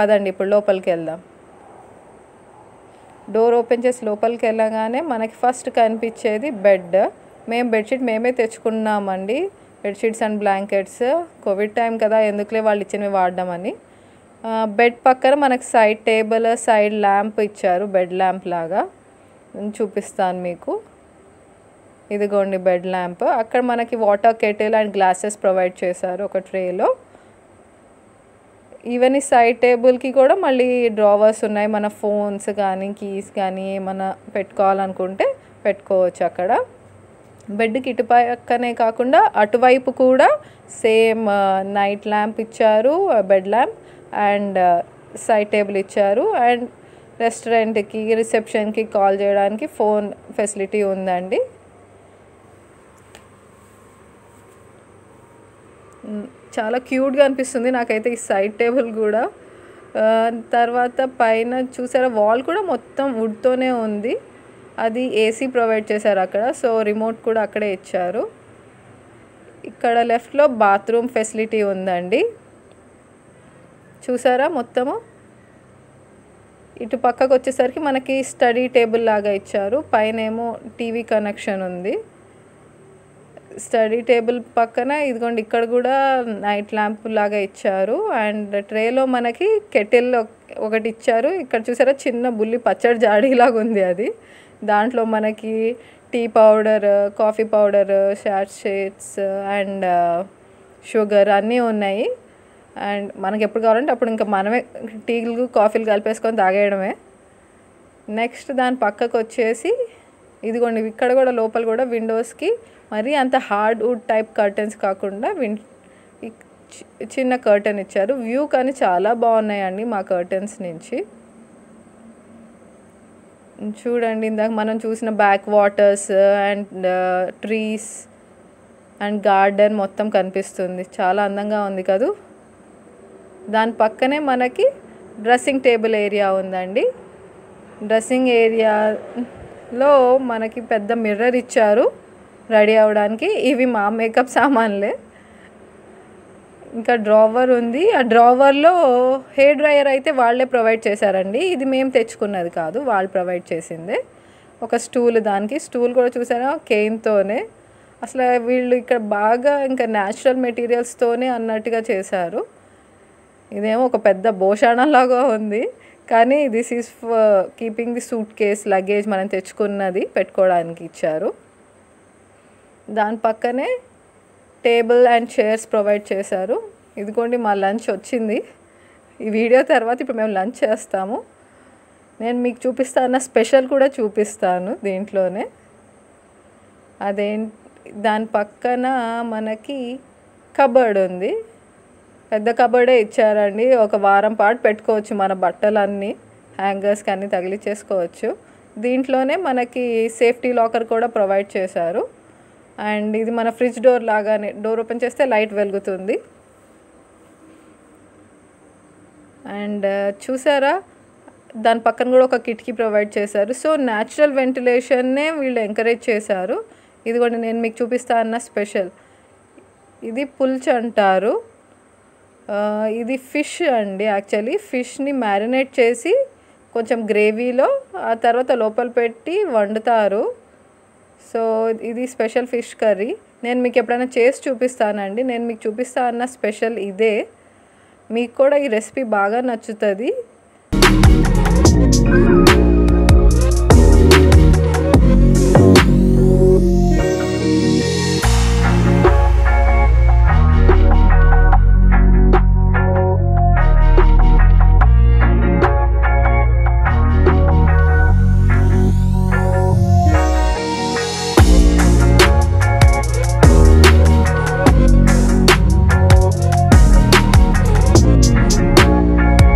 పదండి ఇప్పుడు లోపలికి వెళ్దాం డోర్ ఓపెన్ చేసి లోపలికి వెళ్ళగానే మనకి ఫస్ట్ కనిపించేది బెడ్ మేము బెడ్షీట్ మేమే తెచ్చుకున్నామండి bedsheets and blankets covid time కదా ఎందుకులే వాళ్ళు ఇచ్చినవి వాడదామని ఆ, బెడ్ పక్కన మనకి సైడ్ టేబుల్ సైడ్ ల్యాంప్ ఇచ్చారు బెడ్ ల్యాంప్ లాగా నేను చూపిస్తాను మీకు ఇదిగోండి బెడ్ ల్యాంప్ అక్కడ మనకి water kettle and glasses provide చేశారు ఒక ట్రేలో ఈవెన్ ఈ సైడ్ టేబుల్కి కూడా మళ్ళీ డ్రావర్స్ ఉన్నాయి మన ఫోన్స్ కానీ కీస్ కానీ ఏమైనా పెట్టుకోవాలనుకుంటే పెట్టుకోవచ్చు అక్కడ బెడ్కి ఇటు పక్కనే కాకుండా అటువైపు కూడా సేమ్ నైట్ ల్యాంప్ ఇచ్చారు bed lamp and side table ఇచ్చారు అండ్ రెస్టారెంట్కి రిసెప్షన్కి కాల్ చేయడానికి ఫోన్ ఫెసిలిటీ ఉందండి మ్, చాలా క్యూట్గా అనిపిస్తుంది నాకైతే ఈ సైడ్ టేబుల్ కూడా ఆ, తర్వాత పైన చూసారా వాల్ కూడా మొత్తం వుడ్తోనే ఉంది అది ఏసీ ప్రొవైడ్ చేశారు అక్కడ సో రిమోట్ కూడా అక్కడే ఇచ్చారు ఇక్కడ లెఫ్ట్లో బాత్రూమ్ ఫెసిలిటీ ఉందండి చూసారా మొత్తము ఇటు పక్కకు వచ్చేసరికి మనకి స్టడీ టేబుల్ లాగా ఇచ్చారు పైన ఏమో టీవీ కనెక్షన్ ఉంది స్టడీ టేబుల్ పక్కన ఇదిగోండి ఇక్కడ కూడా నైట్ ల్యాంప్ లాగా ఇచ్చారు అండ్ ట్రేలో మనకి కెటిల్ ఒకటి ఇచ్చారు ఇక్కడ చూసారా చిన్న బుల్లి పచ్చడి జాడీలాగా ఉంది అది దాంట్లో మనకి టీ పౌడర్ కాఫీ పౌడర్ షాట్ షేట్స్ అండ్ షుగర్ అన్నీ ఉన్నాయి అండ్ మనకి ఎప్పుడు కావాలంటే అప్పుడు ఇంకా మనమే టీలు కాఫీలు కలిపేసుకొని తాగేయడమే నెక్స్ట్ దాని పక్కకు వచ్చేసి ఇదిగోండి ఇక్కడ కూడా లోపల కూడా విండోస్కి మరి అంత హార్డ్ వుడ్ టైప్ కర్టన్స్ కాకుండా విన్ ఈ చి- చిన్న కర్టన్ ఇచ్చారు వ్యూ కానీ చాలా బాగున్నాయండి మా కర్టన్స్ నుంచి చూడండి ఇందాక మనం చూసిన backwaters and trees and garden మొత్తం కనిపిస్తుంది చాలా అందంగా ఉంది కదూ దాని పక్కనే మనకి డ్రెస్సింగ్ టేబుల్ ఏరియా ఉందండి డ్రెస్సింగ్ ఏరియాలో మనకి పెద్ద మిర్రర్ ఇచ్చారు రెడీ అవ్వడానికి ఇవి మా మేకప్ సామాన్లే ఇంకా డ్రావర్ ఉంది ఆ డ్రావర్లో హెయిర్ డ్రైయర్ అయితే వాళ్ళే ప్రొవైడ్ చేశారండి ఇది మేము తెచ్చుకున్నది కాదు వాళ్ళు ప్రొవైడ్ చేసిందే ఒక స్టూల్ దానికి స్టూల్ కూడా చూసారా కేన్తోనే అసలు వీళ్ళు ఇక్కడ బాగా ఇంకా న్యాచురల్ మెటీరియల్స్తోనే అన్నట్టుగా చేశారు ఇదేమో ఒక పెద్ద భోషాణం లాగా ఉంది కానీ this is keeping the suitcase luggage మనం తెచ్చుకున్నది పెట్టుకోవడానికి ఇచ్చారు దాని పక్కనే టేబుల్ అండ్ చైర్స్ ప్రొవైడ్ చేశారు ఇదిగోండి మా లంచ్ వచ్చింది ఈ వీడియో తర్వాత ఇప్పుడు మేము లంచ్ చేస్తాము నేను మీకు చూపిస్తాను స్పెషల్ కూడా చూపిస్తాను దీంట్లోనే అదే దాని పక్కన మనకి కబర్డ్ ఉంది పెద్ద కబర్డే ఇచ్చారండి ఒక వారం పాటు పెట్టుకోవచ్చు మన బట్టలన్నీ హ్యాంగర్స్కి అన్నీ తగిలించేసుకోవచ్చు దీంట్లోనే మనకి సేఫ్టీ లాకర్ కూడా ప్రొవైడ్ చేశారు అండ్ ఇది మన ఫ్రిడ్జ్ డోర్ లాగానే డోర్ ఓపెన్ చేస్తే లైట్ వెలుగుతుంది అండ్ చూసారా దాని పక్కన కూడా ఒక కిటికీ ప్రొవైడ్ చేశారు సో న్యాచురల్ వెంటిలేషన్నే వీళ్ళు ఎంకరేజ్ చేశారు ఇది కూడా నేను మీకు చూపిస్తా అన్న స్పెషల్ ఇది పుల్చ్ అంటారు ఆ, ఇది ఫిష్ అండి యాక్చువల్లీ ఫిష్ని మ్యారినేట్ చేసి కొంచెం గ్రేవీలో ఆ తర్వాత లోపల పెట్టి వండుతారు సో ఇది స్పెషల్ ఫిష్ కర్రీ నేను మీకు ఎప్పుడైనా చేసి చూపిస్తానండి నేను మీకు చూపిస్తా అన్న స్పెషల్ ఇదే మీకు కూడా ఈ రెసిపీ బాగా నచ్చుతుంది